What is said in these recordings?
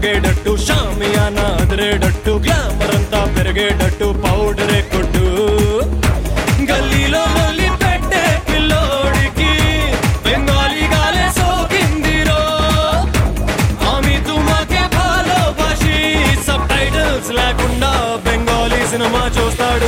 లాగేటట్టు షామియానా అదిరేటట్టు glamour అంతా పెరిగేటట్టు పౌడరే కొట్టు గల్లీలో మళ్ళీ పెట్టే పిల్లోడికి బెంగాలీ గాలే సోకిందిరో ఆమె తుమాకే భాలోబాషి సబ్ టైటిల్స్ లేకుండా బెంగాలీ సినిమా చూస్తాడు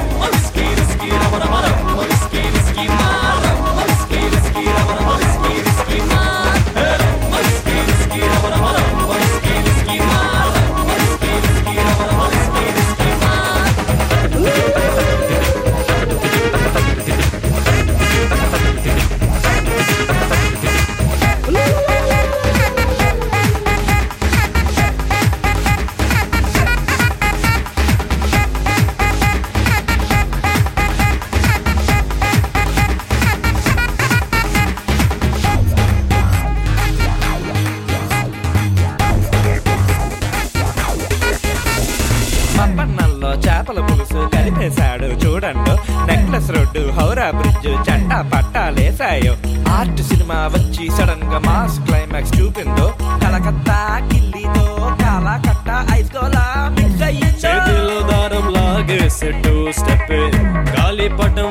పప్పన్నల్లో చేపల పులుసు కలిపేశాడు చూడండు నెక్లెస్ రోడ్డు హౌరా బ్రిడ్జ్ చట్టా పట్టాలేసాయో ఆర్ట్ సినిమా వచ్చి సడన్ గా మాస్ క్లైమాక్స్ చూపిందో కలకత్తా కిల్లీతో కాలాకట్ట ఐస్ గోలా మిక్స్ అయ్యిందో చేతిలో దారం లాగేసెట్టు స్టెప్ గాలిపటం